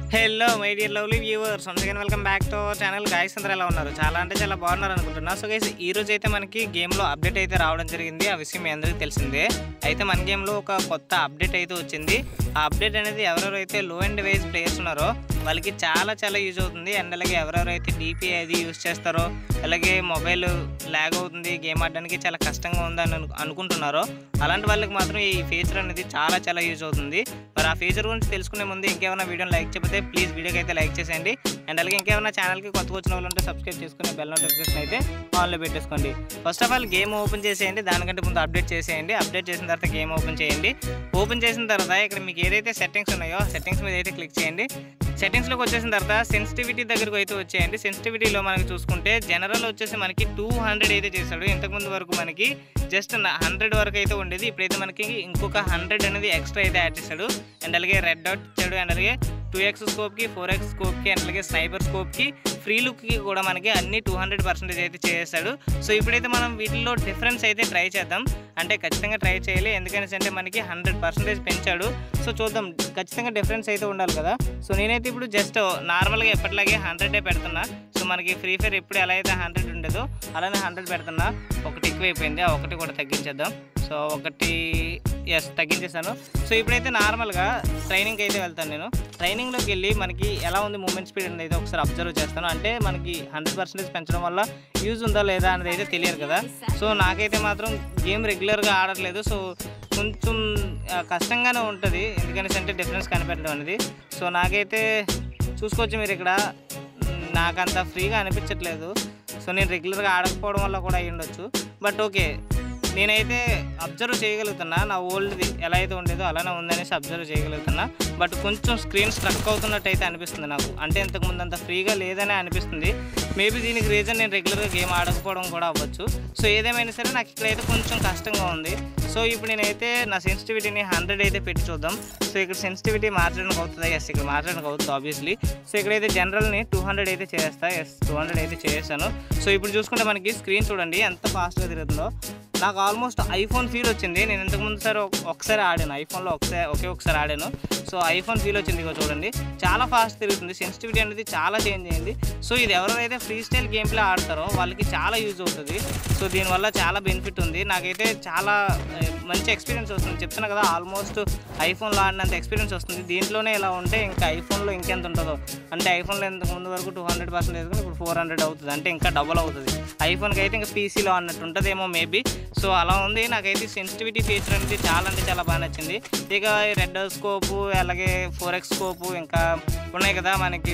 hello my dear lovely viewers once again welcome back to our channel guys అందరూ ఎలా ఉన్నారు చాలా అంటే చాలా బాగున్నారు అనుకుంటున్నా సో గైస్ ఈ రోజు అయితే మనకి గేమ్లో అప్డేట్ అయితే రావడం జరిగింది ఆ విషయం మీ అందరికీ తెలిసిందే అయితే మన గేమ్లో ఒక కొత్త అప్డేట్ అయితే వచ్చింది ఆ అప్డేట్ అనేది ఎవరెవరైతే లో అండ్ వైజ్ ప్లేయర్స్ ఉన్నారో వాళ్ళకి చాలా చాలా యూజ్ అవుతుంది అండ్ అలాగే ఎవరెవరైతే డీపీ అది యూజ్ చేస్తారో అలాగే మొబైల్ ల్యాగ్ అవుతుంది గేమ్ ఆడడానికి చాలా కష్టంగా ఉందని అను- అనుకుంటున్నారో అలాంటి వాళ్ళకి మాత్రం ఈ ఫీచర్ అనేది చాలా చాలా యూజ్ అవుతుంది మరి ఆ ఫీచర్ గురించి తెలుసుకునే ముందు ఇంకేమైనా వీడియోని లైక్ చెప్పితే ప్లీజ్ వీడియోకి అయితే లైక్ చేసేయండి అండ్ అలాగే ఇంకేమైనా ఛానల్కి కొత్తగా వచ్చిన వాళ్ళు ఉంటే సబ్స్క్రైబ్ చేసుకుని బెల్ నోటిఫికేషన్ అయితే ఆన్లో పెట్టేసుకోండి first of all game open చేసేయండి దానికంటే ముందు అప్డేట్ చేసేయండి అప్డేట్ చేసిన తర్వాత గేమ్ ఓపెన్ చేయండి ఓపెన్ చేసిన తర్వాత ఇక్కడ మీకు ఏదైతే సెట్టింగ్స్ ఉన్నాయో సెట్టింగ్స్ మీద అయితే క్లిక్ చేయండి సెట్టింగ్స్లోకి వచ్చేసిన తర్వాత సెన్సిటివిటీ దగ్గరకు అయితే వచ్చేయండి సెన్సిటివిటీలో మనకి చూసుకుంటే జనరల్ వచ్చేసి మనకి టూ హండ్రెడ్ అయితే చేశాడు ఇంతకుముందు వరకు మనకి జస్ట్ హండ్రెడ్ వరకు అయితే ఉండేది ఇప్పుడైతే మనకి ఇంకొక హండ్రెడ్ అనేది ఎక్స్ట్రా అయితే యాడ్ చేశాడు అండ్ అలాగే రెడ్ డాట్ ఇచ్చాడు అండ్ అలాగే టూ ఎక్స్ స్కోప్కి ఫోర్ ఎక్స్ స్కోప్కి అండ్ అలాగే స్నైపర్ స్కోప్కి ఫ్రీ లుక్కి కూడా మనకి అన్ని టూ హండ్రెడ్ పర్సెంటేజ్ అయితే చేస్తాడు సో ఇప్పుడైతే మనం వీటిల్లో డిఫరెన్స్ అయితే ట్రై చేద్దాం అంటే ఖచ్చితంగా ట్రై చేయాలి ఎందుకనేసి అంటే మనకి హండ్రెడ్ పర్సెంటేజ్ పెంచాడు సో చూద్దాం ఖచ్చితంగా డిఫరెన్స్ అయితే ఉండాలి కదా సో నేనైతే ఇప్పుడు జస్ట్ నార్మల్గా ఎప్పటిలాగే హండ్రెడే పెడుతున్నా సో మనకి ఫ్రీ ఫైర్ ఎప్పుడు ఎలా అయితే హండ్రెడ్ ఉండేదో అలానే హండ్రెడ్ పెడుతున్నా ఒకటి ఎక్కువైపోయింది ఆ ఒకటి కూడా తగ్గించేద్దాం సో ఒకటి ఎస్ తగ్గించేసాను సో ఇప్పుడైతే నార్మల్గా ట్రైనింగ్కి అయితే వెళ్తాను నేను ట్రైనింగ్లోకి వెళ్ళి మనకి ఎలా ఉంది మూమెంట్ స్పీడ్ అనేది అయితే ఒకసారి అబ్జర్వ్ చేస్తాను అంటే మనకి హండ్రెడ్ పర్సెంటేజ్ పెంచడం వల్ల యూజ్ ఉందా లేదా అనేది అయితే తెలియదు కదా సో నాకైతే మాత్రం గేమ్ రెగ్యులర్గా ఆడట్లేదు సో కొంచెం ఆ, కష్టంగానే ఉంటుంది ఎందుకనేసి అంటే డిఫరెన్స్ కనిపెట్టడం అనేది సో నాకైతే చూసుకోవచ్చు మీరు ఇక్కడ మ్, నాకంత ఫ్రీగా అనిపించట్లేదు సో నేను రెగ్యులర్గా ఆడకపోవడం వల్ల కూడా అయ్యి ఉండొచ్చు బట్ ఓకే నేనైతే అబ్జర్వ్ చేయగలుగుతున్నా నా ఓల్డ్ది ఎలా అయితే ఉండేదో అలానే ఉందనేసి అబ్జర్వ్ చేయగలుగుతున్నా బట్ కొంచెం స్క్రీన్ స్ట్రక్ అవుతున్నట్టు అయితే అనిపిస్తుంది నాకు అంటే ఇంతకుముందు అంత ఫ్రీగా లేదనే అనిపిస్తుంది మేబీ దీనికి రీజన్ నేను రెగ్యులర్గా గేమ్ ఆడకపోవడం కూడా అవ్వచ్చు సో ఏదేమైనా సరే నాకు ఇక్కడైతే కొంచెం కష్టంగా ఉంది సో ఇప్పుడు నేనైతే నా సెన్సిటివిటీని హండ్రెడ్ అయితే పెట్టి చూద్దాం సో ఇక్కడ సెన్సిటివిటీ మార్చడానికి అవుతుందా ఎస్ ఇక్కడ మార్చడానికి అవుతుంది ఆబ్వియస్లీ సో ఇక్కడైతే జనరల్ని టూ హండ్రెడ్ అయితే చేస్తా ఎస్ టూ హండ్రెడ్ అయితే చేసాను సో ఇప్పుడు చూసుకుంటే మనకి స్క్రీన్ చూడండి ఎంత ఫాస్ట్గా తిరుగుతుందో నాకు ఆల్మోస్ట్ ఐఫోన్ ఫీల్ వచ్చింది నేను ఇంతకుముందు సార్ ఒకసారి ఆడాను ఐఫోన్లో ఒకసారి ఒకే ఒకసారి ఆడాను సో ఐఫోన్ ఫీల్ వచ్చింది ఇగో చూడండి చాలా ఫాస్ట్ తిరుగుతుంది సెన్సిటివిటీ అనేది చాలా చేంజ్ అయింది సో ఇది ఎవరైతే ఫ్రీ స్టైల్ గేమ్ ప్లే ఆడతారో వాళ్ళకి చాలా యూజ్ అవుతుంది సో దీనివల్ల చాలా బెనిఫిట్ ఉంది నాకైతే చాలా ఆ, మంచి ఎక్స్పీరియన్స్ వస్తుంది చెప్తున్నా కదా ఆల్మోస్ట్ ఐఫోన్లో ఆడినంత ఎక్స్పీరియన్స్ వస్తుంది దీంట్లోనే ఇలా ఉంటే ఇంకా ఐఫోన్లో ఇంకెంత ఉంటుందో అంటే ఐఫోన్లో ఇంతకు ముందు వరకు టూ హండ్రెడ్ పర్సెంట్ వేసుకుని ఇప్పుడు ఫోర్ హండ్రెడ్ అవుతుంది అంటే ఇంకా డబుల్ అవుతుంది ఐఫోన్కి అయితే ఇంకా పీసీలో అన్నట్టు ఉంటుందేమో మేబీ సో అలా ఉంది నాకైతే సెన్సిటివిటీ ఫీచర్ అనేది చాలా అంటే చాలా బాగా నచ్చింది ఇక రెడ్ స్కోపు అలాగే ఫోర్ ఎక్స్ స్కోపు ఇంకా ఉన్నాయి కదా మనకి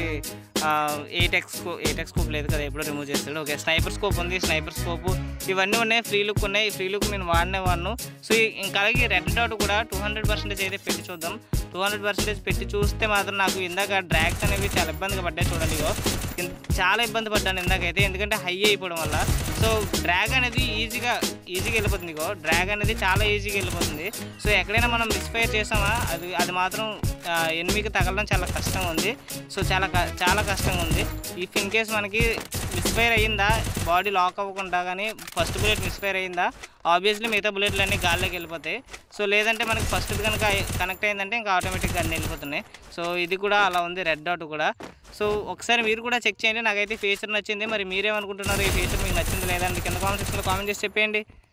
eight x eight x scope లేదు కదా ఎప్పుడో రిమూవ్ చేస్తాడు ఓకే స్నైపర్ స్కోప్ ఉంది స్నైపర్ స్కోపు ఇవన్నీ ఉన్నాయి ఫ్రీ లుక్ ఉన్నాయి ఫ్రీ లుక్ నేను వాడినే వాడను సో ఇంకా అలాగే రెడ్ డాట్ కూడా టూ హండ్రెడ్ పర్సెంటేజ్ అయితే పెట్టి చూద్దాం టూ హండ్రెడ్ పర్సెంటేజ్ పెట్టి చూస్తే మాత్రం నాకు ఇందాక డ్రాగ్స్ అనేవి చాలా ఇబ్బందిగా పడ్డాయి చూడండి ఇగో ఇన్- చాలా ఇబ్బంది పడ్డాను ఇందాకైతే ఎందుకంటే హై అయిపోవడం వల్ల సో డ్రాగ్ అనేది ఈజీగా ఈజీగా వెళ్ళిపోతుంది ఇగో డ్రాగ్ అనేది చాలా ఈజీగా వెళ్ళిపోతుంది సో ఎక్కడైనా మనం మిస్ఫైర్ చేసామా అది అది మాత్రం ఎనిమికి తగలడం చాలా కష్టంగా ఉంది సో చాలా క- చాలా కష్టంగా ఉంది ఇఫ్ ఇన్ కేస్ మనకి మిస్ఫైర్ అయ్యిందా బాడీ లాక్ అవ్వకుండా కానీ ఫస్ట్ బుల్లెట్ మిస్ఫైర్ అయ్యిందా ఆబ్వియస్లీ మిగతా బుల్లెట్లు అన్నీ గాల్లోకి వెళ్ళిపోతాయి సో లేదంటే మనకి ఫస్ట్ కనుక కనెక్ట్ అయిందంటే ఇంకా ఆటోమేటిక్గా అన్నీ వెళ్ళిపోతున్నాయి సో ఇది కూడా అలా ఉంది రెడ్ డాట్ కూడా సో ఒకసారి మీరు కూడా చెక్ చేయండి నాకైతే ఫీచర్ నచ్చింది మరి మీరేమనుకుంటున్నారు ఈ ఫీచర్ మీకు నచ్చింది లేదా కింద కామెంట్ సెక్షన్లో కామెంట్ చేసి చెప్పేయండి